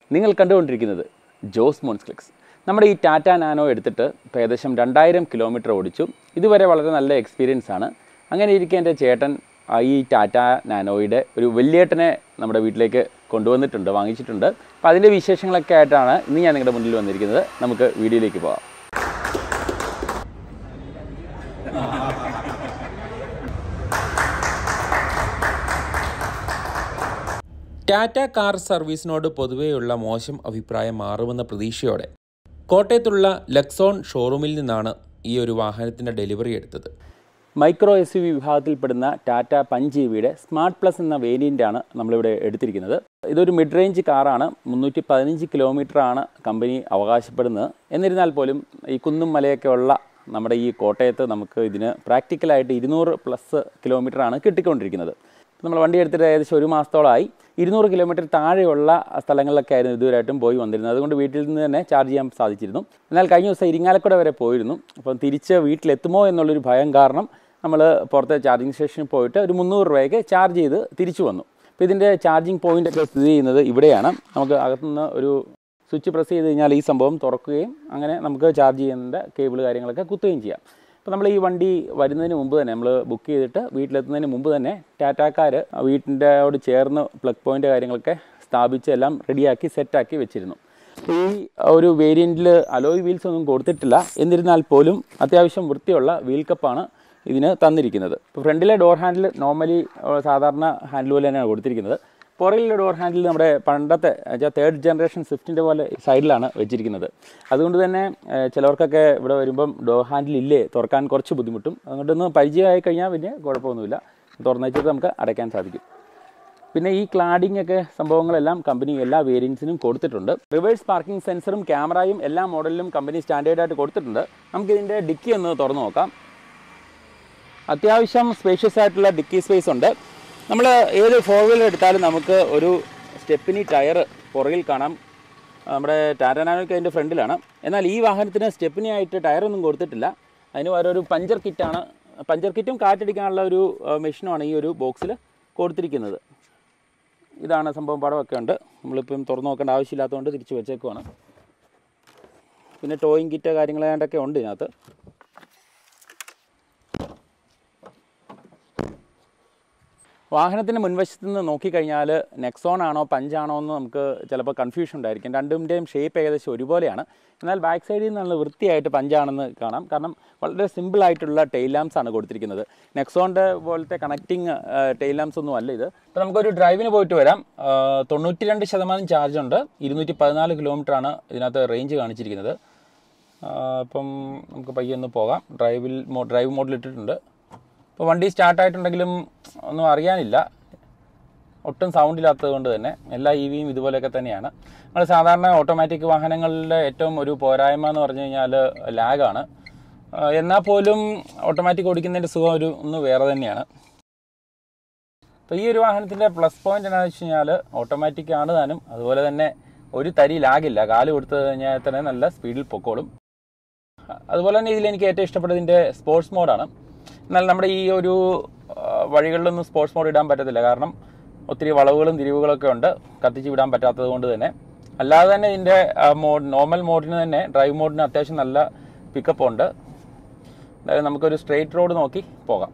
നിങ്ങൾ കണ്ടുകൊണ്ടിരിക്കുന്നത് ജോസ് മോൺസ് ക്ലിക്സ് നമ്മുടെ ഈ ടാറ്റ നാനോ എടുത്തിട്ട് ഇപ്പോൾ ഏകദേശം രണ്ടായിരം കിലോമീറ്റർ ഓടിച്ചു ഇതുവരെ വളരെ നല്ല എക്സ്പീരിയൻസ് ആണ് അങ്ങനെ ഇരിക്കെ എൻ്റെ ചേട്ടൻ ആ ഈ ടാറ്റ നാനോയുടെ ഒരു വലിയേട്ടനെ നമ്മുടെ വീട്ടിലേക്ക് കൊണ്ടുവന്നിട്ടുണ്ട് വാങ്ങിച്ചിട്ടുണ്ട് അപ്പോൾ അതിൻ്റെ വിശേഷങ്ങളൊക്കെ ആയിട്ടാണ് ഇന്ന് ഞാൻ നിങ്ങളുടെ മുന്നിൽ വന്നിരിക്കുന്നത് നമുക്ക് വീഡിയോയിലേക്ക് പോകാം ടാറ്റ കാർ സർവീസിനോട് പൊതുവെയുള്ള മോശം അഭിപ്രായം മാറുമെന്ന പ്രതീക്ഷയോടെ കോട്ടയത്തുള്ള ലക്സോൺ ഷോറൂമിൽ നിന്നാണ് ഈ ഒരു വാഹനത്തിൻ്റെ ഡെലിവറി എടുത്തത് മൈക്രോ എസ് യു വി വിഭാഗത്തിൽപ്പെടുന്ന ടാറ്റ പഞ്ച് ഇവിയുടെ സ്മാർട്ട് പ്ലസ് എന്ന വേരിയൻ്റാണ് നമ്മളിവിടെ എടുത്തിരിക്കുന്നത് ഇതൊരു മിഡ് റേഞ്ച് കാറാണ് മുന്നൂറ്റി പതിനഞ്ച് കിലോമീറ്ററാണ് കമ്പനി അവകാശപ്പെടുന്നത് എന്നിരുന്നാൽ പോലും ഈ കുന്നും മലയൊക്കെ ഉള്ള നമ്മുടെ ഈ കോട്ടയത്ത് നമുക്ക് ഇതിന് പ്രാക്ടിക്കലായിട്ട് ഇരുന്നൂറ് പ്ലസ് കിലോമീറ്ററാണ് കിട്ടിക്കൊണ്ടിരിക്കുന്നത് നമ്മൾ വണ്ടി എടുത്തിട്ട് ഏകദേശം ഒരു മാസത്തോളമായി ഇരുന്നൂറ് കിലോമീറ്റർ താഴെയുള്ള സ്ഥലങ്ങളിലൊക്കെ ആയിരുന്നു ഇതുവരെയായിട്ടും പോയി വന്നിരുന്നത് അതുകൊണ്ട് വീട്ടിൽ നിന്ന് തന്നെ ചാർജ് ചെയ്യാൻ സാധിച്ചിരുന്നു എന്നാൽ കഴിഞ്ഞ ദിവസം ഇരിങ്ങാലക്കുട വരെ പോയിരുന്നു അപ്പം തിരിച്ച് വീട്ടിലെത്തുമോ എന്നുള്ളൊരു ഭയം കാരണം നമ്മൾ പുറത്തെ ചാർജിങ് സ്റ്റേഷനിൽ പോയിട്ട് ഒരു മുന്നൂറ് രൂപയ്ക്ക് ചാർജ് ചെയ്ത് തിരിച്ചു വന്നു അപ്പോൾ ഇതിൻ്റെ ചാർജിങ് പോയിൻ്റ് ഒക്കെ സ്ഥിതി ചെയ്യുന്നത് ഇവിടെയാണ് നമുക്ക് അകത്തുനിന്ന് ഒരു സ്വിച്ച് പ്രസ് ചെയ്ത് കഴിഞ്ഞാൽ ഈ സംഭവം തുറക്കുകയും അങ്ങനെ നമുക്ക് ചാർജ് ചെയ്യേണ്ട കേബിൾ കാര്യങ്ങളൊക്കെ കുത്തുകയും ചെയ്യാം അപ്പോൾ നമ്മൾ ഈ വണ്ടി വരുന്നതിന് മുമ്പ് തന്നെ നമ്മൾ ബുക്ക് ചെയ്തിട്ട് വീട്ടിലെത്തുന്നതിന് മുമ്പ് തന്നെ ടാറ്റാക്കാർ വീട്ടിൻ്റെയോട് ചേർന്ന് പ്ലഗ് പോയിൻ്റ് കാര്യങ്ങളൊക്കെ സ്ഥാപിച്ച് എല്ലാം റെഡിയാക്കി സെറ്റാക്കി വെച്ചിരുന്നു ഈ ഒരു വേരിയൻറ്റിൽ അലോയ് വീൽസ് ഒന്നും കൊടുത്തിട്ടില്ല എന്നിരുന്നാൽ പോലും അത്യാവശ്യം വൃത്തിയുള്ള വീൽ കപ്പാണ് ഇതിന് തന്നിരിക്കുന്നത് ഇപ്പോൾ ഫ്രണ്ടിലെ ഡോർ ഹാൻഡിൽ നോർമലി സാധാരണ ഹാൻഡിൽ പോലെ തന്നെയാണ് കൊടുത്തിരിക്കുന്നത് പുറകിലെ ഡോർ ഹാൻഡിൽ നമ്മുടെ പണ്ടത്തെ വെച്ചാൽ തേർഡ് ജനറേഷൻ സ്വിഫ്റ്റിൻ്റെ പോലെ സൈഡിലാണ് വെച്ചിരിക്കുന്നത് അതുകൊണ്ട് തന്നെ ഏഹ്, ചിലവർക്കൊക്കെ ഇവിടെ വരുമ്പം ഡോർ ഹാൻഡിൽ ഇല്ലേ തുറക്കാൻ കുറച്ച് ബുദ്ധിമുട്ടും അതുകൊണ്ടൊന്ന് പരിചയമായി കഴിഞ്ഞാൽ പിന്നെ കുഴപ്പമൊന്നുമില്ല തുറന്നു വെച്ചിട്ട് നമുക്ക് അടയ്ക്കാൻ സാധിക്കും പിന്നെ ഈ ക്ലാഡിംഗ് ഒക്കെ സംഭവങ്ങളെല്ലാം കമ്പനി എല്ലാ വേരിയൻസിനും കൊടുത്തിട്ടുണ്ട് റിവേഴ്സ് പാർക്കിംഗ് സെൻസറും ക്യാമറയും എല്ലാ മോഡലിലും കമ്പനി സ്റ്റാൻഡേർഡായിട്ട് കൊടുത്തിട്ടുണ്ട് നമുക്കിതിൻ്റെ ഡിക്കി ഒന്ന് തുറന്നു നോക്കാം അത്യാവശ്യം സ്പേഷ്യസ് ആയിട്ടുള്ള ഡിക്കി സ്പേസ് ഉണ്ട് നമ്മൾ ഏത് ഫോർ വീലർ എടുത്താലും നമുക്ക് ഒരു സ്റ്റെപ്പിനി ടയർ പുറകിൽ കാണാം നമ്മുടെ ടാറ്റാനാനോയ്ക്ക് അതിൻ്റെ ഫ്രണ്ടിലാണ് എന്നാൽ ഈ വാഹനത്തിന് സ്റ്റെപ്പിനി ആയിട്ട് ടയറൊന്നും കൊടുത്തിട്ടില്ല അതിന് പകരം ഒരു പഞ്ചർ കിറ്റാണ് പഞ്ചർ കിറ്റും കാറ്റടിക്കാനുള്ള ഒരു മെഷീനുമാണ് ഈ ഒരു ബോക്സിൽ കൊടുത്തിരിക്കുന്നത് ഇതാണ് സംഭവം പടമൊക്കെ ഉണ്ട് നമ്മളിപ്പം തുറന്നു നോക്കേണ്ട ആവശ്യമില്ലാത്തതുകൊണ്ട് തിരിച്ച് വെച്ചേക്കുവാണ് പിന്നെ ടോയിങ് കിറ്റ് കാര്യങ്ങളാണ്ടൊക്കെ ഉണ്ട് ഇതിനകത്ത് വാഹനത്തിൻ്റെ മുൻവശത്ത് നിന്ന് നോക്കിക്കഴിഞ്ഞാൽ നെക്സോൺ ആണോ പഞ്ചാണോ എന്ന് നമുക്ക് ചിലപ്പോൾ കൺഫ്യൂഷൻ ഉണ്ടായിരിക്കും രണ്ടിൻ്റെയും ഷേപ്പ് ഏകദേശം ഒരുപോലെയാണ് എന്നാൽ ബാക്ക് സൈഡിൽ നിന്ന് നല്ല വൃത്തിയായിട്ട് പഞ്ചാണെന്ന് കാണാം കാരണം വളരെ സിമ്പിൾ ആയിട്ടുള്ള ടെയിൽ ലാംപ്സ് ആണ് കൊടുത്തിരിക്കുന്നത് നെക്സോണിൻ്റെ പോലത്തെ കണക്റ്റിംഗ് ടെയിൽ ലാംപ്സ് ഒന്നും അല്ല ഇത് അപ്പോൾ നമുക്കൊരു ഡ്രൈവിന് പോയിട്ട് വരാം ആ, തൊണ്ണൂറ്റി രണ്ട് ശതമാനം ചാർജ് ഉണ്ട് ഇരുന്നൂറ്റി പതിനാല് കിലോമീറ്റർ ആണ് ഇതിനകത്ത് റേഞ്ച് കാണിച്ചിരിക്കുന്നത് ആ, അപ്പം നമുക്ക് പയ്യെ ഒന്ന് പോകാം ഡ്രൈവിൽ മോ ഡ്രൈവ് മോഡിൽ ഇട്ടിട്ടുണ്ട് ഇപ്പോൾ വണ്ടി സ്റ്റാർട്ടായിട്ടുണ്ടെങ്കിലും ഒന്നും അറിയാനില്ല ഒട്ടും സൗണ്ട് ഇല്ലാത്തത് കൊണ്ട് തന്നെ എല്ലാ ഇ വിയും ഇതുപോലെയൊക്കെ തന്നെയാണ് നമ്മൾ സാധാരണ ഓട്ടോമാറ്റിക് വാഹനങ്ങളുടെ ഏറ്റവും ഒരു പോരായ്മ എന്ന് പറഞ്ഞു കഴിഞ്ഞാൽ ലാഗാണ് എന്നാൽ പോലും ഓട്ടോമാറ്റിക് ഓടിക്കുന്നതിൻ്റെ സുഖം ഒരു ഒന്ന് വേറെ തന്നെയാണ് അപ്പോൾ ഈ ഒരു വാഹനത്തിൻ്റെ പ്ലസ് പോയിന്റ് എന്താണെന്ന് വെച്ച് കഴിഞ്ഞാൽ ഓട്ടോമാറ്റിക് ആണ് താനും അതുപോലെ തന്നെ ഒരു തരി ലാഗില്ല കാല് കൊടുത്തു കഴിഞ്ഞാൽ തന്നെ നല്ല സ്പീഡിൽ പൊക്കോളും അതുപോലെ തന്നെ ഇതിൽ എനിക്ക് ഏറ്റവും ഇഷ്ടപ്പെട്ടത് ഇതിൻ്റെ സ്പോർട്സ് മോഡാണ് എന്നാൽ നമ്മുടെ ഈ ഒരു ആ, വഴികളിലൊന്നും സ്പോർട്സ് മോഡ് ഇടാൻ പറ്റത്തില്ല കാരണം ഒത്തിരി വളവുകളും തിരിവുകളൊക്കെ ഉണ്ട് കത്തിച്ച് വിടാൻ പറ്റാത്തത് കൊണ്ട് തന്നെ അല്ലാതെ തന്നെ ഇതിൻ്റെ മോഡ് നോർമൽ മോഡിന് തന്നെ ഡ്രൈവ് മോഡിന് അത്യാവശ്യം നല്ല പിക്കപ്പ് ഉണ്ട് അതായത് നമുക്കൊരു സ്ട്രെയിറ്റ് റോഡ് നോക്കി പോകാം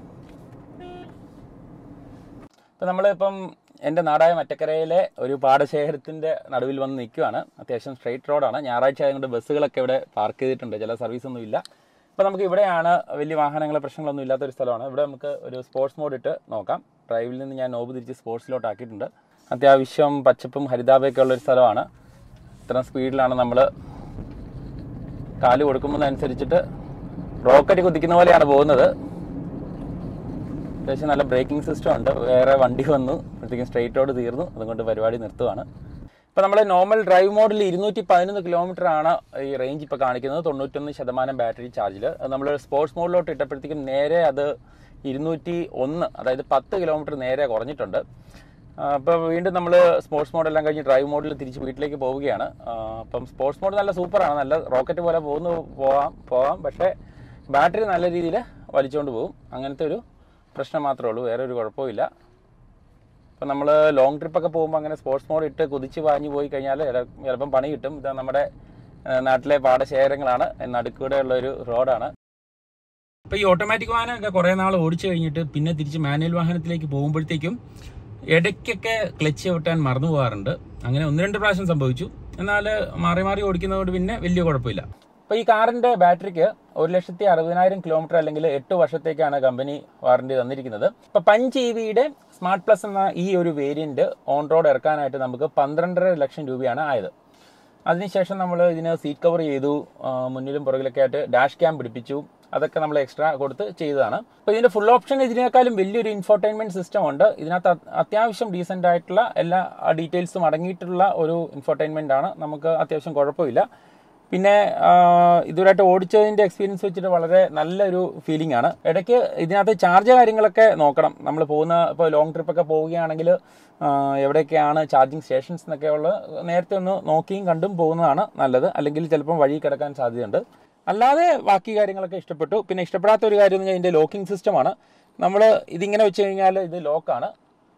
ഇപ്പം നമ്മളിപ്പം എൻ്റെ നാടായ മറ്റക്കരയിലെ ഒരു പാടശേഖരത്തിൻ്റെ നടുവിൽ വന്ന് നിൽക്കുകയാണ് അത്യാവശ്യം സ്ട്രെയിറ്റ് റോഡാണ് ഞായറാഴ്ച ആയതുകൊണ്ട് ബസ്സുകളൊക്കെ ഇവിടെ പാർക്ക് ചെയ്തിട്ടുണ്ട് ചില സർവീസ് ഒന്നും ഇല്ല അപ്പോൾ നമുക്ക് ഇവിടെയാണ് വലിയ വാഹനങ്ങളെ പ്രശ്നങ്ങളൊന്നും ഇല്ലാത്തൊരു സ്ഥലമാണ് ഇവിടെ നമുക്ക് ഒരു സ്പോർട്സ് മോഡ് ഇട്ട് നോക്കാം ഡ്രൈവിൽ നിന്ന് ഞാൻ നോബ് തിരിച്ച് സ്പോർട്സിലോട്ട് ആക്കിയിട്ടുണ്ട് അത്യാവശ്യം പച്ചപ്പും ഹരിതാപയൊക്കെ ഉള്ളൊരു സ്ഥലമാണ് ഇത്ര സ്പീഡിലാണ് നമ്മൾ കാല് കൊടുക്കുന്നതനുസരിച്ചിട്ട് റോക്കറ്റ് കുതിക്കുന്ന പോലെയാണ് പോകുന്നത് അത്യാവശ്യം നല്ല ബ്രേക്കിംഗ് സിസ്റ്റം ഉണ്ട് വേറെ വണ്ടി വന്നു അപ്പോഴത്തേക്കും സ്ട്രെയിറ്റ് റോഡ് തീർന്നു അതുകൊണ്ട് പരിപാടി നിർത്തുവാണ് ഇപ്പോൾ നമ്മൾ നോർമൽ ഡ്രൈവ് മോഡിൽ ഇരുന്നൂറ്റി പതിനൊന്ന് കിലോമീറ്റർ ആണ് ഈ റേഞ്ച് ഇപ്പോൾ കാണിക്കുന്നത് തൊണ്ണൂറ്റൊന്ന് ശതമാനം ബാറ്ററി ചാർജിൽ നമ്മൾ സ്പോർട്സ് മോഡിലോട്ട് ഇട്ടപ്പോഴത്തേക്കും നേരെ അത് ഇരുന്നൂറ്റി ഒന്ന് അതായത് പത്ത് കിലോമീറ്റർ നേരെ കുറഞ്ഞിട്ടുണ്ട് അപ്പോൾ വീണ്ടും നമ്മൾ സ്പോർട്സ് മോഡെല്ലാം കഴിഞ്ഞ് ഡ്രൈവ് മോഡിൽ തിരിച്ച് വീട്ടിലേക്ക് പോവുകയാണ് ആ, അപ്പം സ്പോർട്സ് മോഡ് നല്ല സൂപ്പറാണ് നല്ല റോക്കറ്റ് പോലെ പോകുന്നു പോവാം പോവാം പക്ഷേ ബാറ്ററി നല്ല രീതിയിൽ വലിച്ചുകൊണ്ട് പോകും അങ്ങനത്തെ ഒരു പ്രശ്നം മാത്രമേ ഉള്ളൂ വേറെ ഒരു കുഴപ്പമില്ല ഇപ്പം നമ്മൾ ലോങ് ട്രിപ്പൊക്കെ പോകുമ്പോൾ അങ്ങനെ സ്പോർട്സ് മോഡ് ഇട്ട് കുതിച്ച് പാഞ്ഞു പോയി കഴിഞ്ഞാൽ ചില- ചിലപ്പം പണി കിട്ടും ഇത് നമ്മുടെ ആ, നാട്ടിലെ പാടശേഖരങ്ങളാണ് നടുക്കൂടെയുള്ള ഒരു റോഡാണ് ഇപ്പോൾ ഈ ഓട്ടോമാറ്റിക് വാഹനമൊക്കെ കുറേ നാൾ ഓടിച്ചു കഴിഞ്ഞിട്ട് പിന്നെ തിരിച്ച് മാനുവൽ വാഹനത്തിലേക്ക് പോകുമ്പോഴത്തേക്കും ഇടയ്ക്കൊക്കെ ക്ലച്ച് ചവിട്ടാൻ മറന്നു പോകാറുണ്ട് അങ്ങനെ ഒന്ന് രണ്ട് പ്രാവശ്യം സംഭവിച്ചു എന്നാൽ മാറി മാറി ഓടിക്കുന്നതുകൊണ്ട് പിന്നെ വലിയ കുഴപ്പമില്ല ഇപ്പോൾ ഈ കാറിൻ്റെ ബാറ്ററിക്ക് ഒരു ലക്ഷത്തി അറുപതിനായിരം കിലോമീറ്റർ അല്ലെങ്കിൽ എട്ട് വർഷത്തേക്കാണ് കമ്പനി വാറണ്ടി തന്നിരിക്കുന്നത് ഇപ്പോൾ പഞ്ച് ഇ വിയുടെ സ്മാർട്ട് പ്ലസ് എന്ന ഈ ഒരു വേരിയന്റ് ഓൺ റോഡ് ഇറക്കാനായിട്ട് നമുക്ക് പന്ത്രണ്ടര ലക്ഷം രൂപയാണ് ആയത് അതിനുശേഷം നമ്മൾ ഇതിന് സീറ്റ് കവർ ചെയ്തു ആ, മുന്നിലും പുറകിലൊക്കെ ആയിട്ട് ഡാഷ് ക്യാം പിടിപ്പിച്ചു അതൊക്കെ നമ്മൾ എക്സ്ട്രാ കൊടുത്ത് ചെയ്തതാണ് അപ്പോൾ ഇതിന്റെ ഫുൾ ഓപ്ഷൻ ഇതിനേക്കാളും വലിയൊരു ഇൻഫോർടൈൻമെന്റ് സിസ്റ്റം ഉണ്ട് ഇതിനകത്ത് അത് അത്യാവശ്യം ഡീസെന്റ് ആയിട്ടുള്ള എല്ലാ ഡീറ്റെയിൽസും അടങ്ങിയിട്ടുള്ള ഒരു ഇൻഫോർടൈൻമെന്റ് ആണ് നമുക്ക് അത്യാവശ്യം കുഴപ്പമില്ല പിന്നെ ആ, ഇതുവരായിട്ട് ഓടിച്ചതിന്റെ എക്സ്പീരിയൻസ് വെച്ചിട്ട് വളരെ നല്ലൊരു ഫീലിംഗ് ആണ് ഇടയ്ക്ക് ഇതിനകത്ത് ചാർജ് കാര്യങ്ങളൊക്കെ നോക്കണം നമ്മൾ പോകുന്ന ഇപ്പോൾ ലോങ് ട്രിപ്പൊക്കെ പോവുകയാണെങ്കിൽ ആ, എവിടെയൊക്കെയാണ് ചാർജിങ് സ്റ്റേഷൻസ് എന്നൊക്കെ ഉള്ളത് നേരത്തെ ഒന്ന് നോക്കിയും കണ്ടും പോകുന്നതാണ് നല്ലത് അല്ലെങ്കിൽ ചിലപ്പം വഴി കിടക്കാൻ സാധ്യതയുണ്ട് അല്ലാതെ ബാക്കി കാര്യങ്ങളൊക്കെ ഇഷ്ടപ്പെട്ടു പിന്നെ ഇഷ്ടപ്പെടാത്ത ഒരു കാര്യം എന്ന് പറഞ്ഞാൽ ഇതിൻ്റെ ലോക്കിംഗ് സിസ്റ്റമാണ് നമ്മൾ ഇതിങ്ങനെ വെച്ച് കഴിഞ്ഞാൽ ഇത് ലോക്കാണ്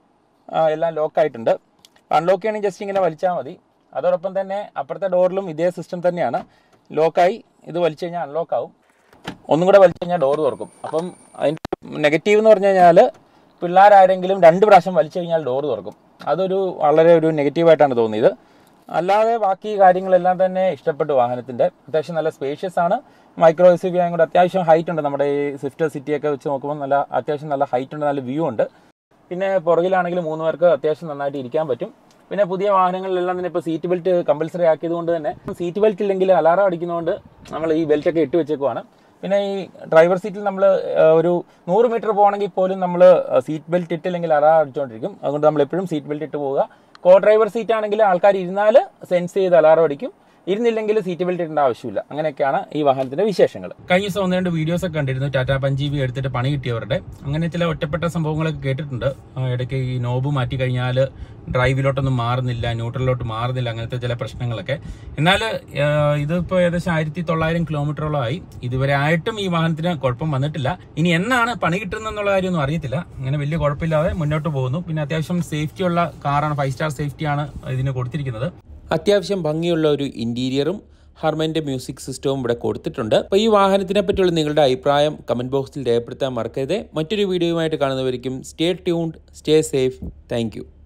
എല്ലാം ലോക്കായിട്ടുണ്ട് അൺലോക്ക് ചെയ്യണമെങ്കിൽ ജസ്റ്റ് ഇങ്ങനെ വലിച്ചാൽ മതി അതോടൊപ്പം തന്നെ അപ്പുറത്തെ ഡോറിലും ഇതേ സിസ്റ്റം തന്നെയാണ് ലോക്കായി ഇത് വലിച്ചു കഴിഞ്ഞാൽ അൺലോക്ക് ആവും ഒന്നും കൂടെ വലിച്ചു കഴിഞ്ഞാൽ ഡോർ തുറക്കും അപ്പം അതിൻ്റെ നെഗറ്റീവ് എന്ന് പറഞ്ഞു കഴിഞ്ഞാൽ പിള്ളേരാരെങ്കിലും രണ്ട് പ്രാവശ്യം വലിച്ചു കഴിഞ്ഞാൽ ഡോർ തുറക്കും അതൊരു വളരെ ഒരു നെഗറ്റീവായിട്ടാണ് തോന്നിയത് അല്ലാതെ ബാക്കി കാര്യങ്ങളെല്ലാം തന്നെ ഇഷ്ടപ്പെട്ടു വാഹനത്തിൻ്റെ അത്യാവശ്യം നല്ല സ്പേഷ്യസ് ആണ് മൈക്രോ എസ് വി കൂടെ അത്യാവശ്യം ഹൈറ്റ് ഉണ്ട് നമ്മുടെ ഈ സ്വിഫ്റ്റ് സിറ്റിയൊക്കെ വെച്ച് നോക്കുമ്പോൾ നല്ല അത്യാവശ്യം നല്ല ഹൈറ്റ് ഉണ്ട് നല്ല വ്യൂ ഉണ്ട് പിന്നെ പുറകിലാണെങ്കിൽ മൂന്ന് പേർക്ക് അത്യാവശ്യം നന്നായിട്ട് ഇരിക്കാൻ പറ്റും പിന്നെ പുതിയ വാഹനങ്ങളിലെല്ലാം തന്നെ ഇപ്പോൾ സീറ്റ് ബെൽറ്റ് കമ്പൽസറി ആക്കിയതുകൊണ്ട് തന്നെ സീറ്റ് ബെൽറ്റ് ഇല്ലെങ്കിൽ അലാറം അടിക്കുന്നതുകൊണ്ട് നമ്മൾ ഈ ബെൽറ്റ് ഒക്കെ ഇട്ട് വെച്ചേക്കുവാണ് പിന്നെ ഈ ഡ്രൈവർ സീറ്റിൽ നമ്മൾ ഒരു നൂറ് മീറ്റർ പോകണമെങ്കിൽ പോലും നമ്മൾ സീറ്റ് ബെൽറ്റ് ഇട്ടില്ലെങ്കിൽ അലാറം അടിച്ചുകൊണ്ടിരിക്കും അതുകൊണ്ട് നമ്മൾ എപ്പോഴും സീറ്റ് ബെൽറ്റ് ഇട്ട് പോവുക കോ ഡ്രൈവർ സീറ്റ് ആണെങ്കിൽ ആൾക്കാർ ഇരുന്നാൽ സെൻസ് ചെയ്ത് അലാറം അടിക്കും ഇരുന്നില്ലെങ്കിൽ സീറ്റ് ബെൽറ്റ് ഇടേണ്ട ആവശ്യമില്ല അങ്ങനെയൊക്കെയാണ് ഈ വാഹനത്തിന്റെ വിശേഷങ്ങൾ കഴിഞ്ഞ ദിവസം ഒന്ന് രണ്ട് വീഡിയോസ് ഒക്കെ കണ്ടിരുന്നു ടാറ്റ പഞ്ചീബി എടുത്തിട്ട് പണി കിട്ടിയവരുടെ അങ്ങനെ ചില ഒറ്റപ്പെട്ട സംഭവങ്ങളൊക്കെ കേട്ടിട്ടുണ്ട് ആ, ഇടയ്ക്ക് ഈ നോബ് മാറ്റി കഴിഞ്ഞാൽ ഡ്രൈവിലോട്ടൊന്നും മാറുന്നില്ല ന്യൂട്രലിലോട്ട് മാറുന്നില്ല അങ്ങനത്തെ ചില പ്രശ്നങ്ങളൊക്കെ എന്നാൽ ഇതിപ്പോൾ ഏകദേശം ആയിരത്തി തൊള്ളായിരം കിലോമീറ്ററോളം ആയി ഇതുവരെ ആയിട്ടും ഈ വാഹനത്തിന് കുഴപ്പം വന്നിട്ടില്ല ഇനി എന്നാണ് പണി കിട്ടുന്നെന്നുള്ള കാര്യമൊന്നും അറിയത്തില്ല അങ്ങനെ വലിയ കുഴപ്പമില്ലാതെ മുന്നോട്ട് പോകുന്നു പിന്നെ അത്യാവശ്യം സേഫ്റ്റി ഉള്ള കാറാണ് ഫൈവ് സ്റ്റാർ സേഫ്റ്റിയാണ് ഇതിന് കൊടുത്തിരിക്കുന്നത് അത്യാവശ്യം ഭംഗിയുള്ള ഒരു ഇൻറ്റീരിയറും ഹർമൻ്റെ മ്യൂസിക് സിസ്റ്റവും ഇവിടെ കൊടുത്തിട്ടുണ്ട് അപ്പോൾ ഈ വാഹനത്തിനെ പറ്റിയുള്ള നിങ്ങളുടെ അഭിപ്രായം കമൻറ്റ് ബോക്സിൽ രേഖപ്പെടുത്താൻ മറക്കരുത് മറ്റൊരു വീഡിയോയുമായിട്ട് കാണുന്നവരിക്കും stay tuned stay safe thank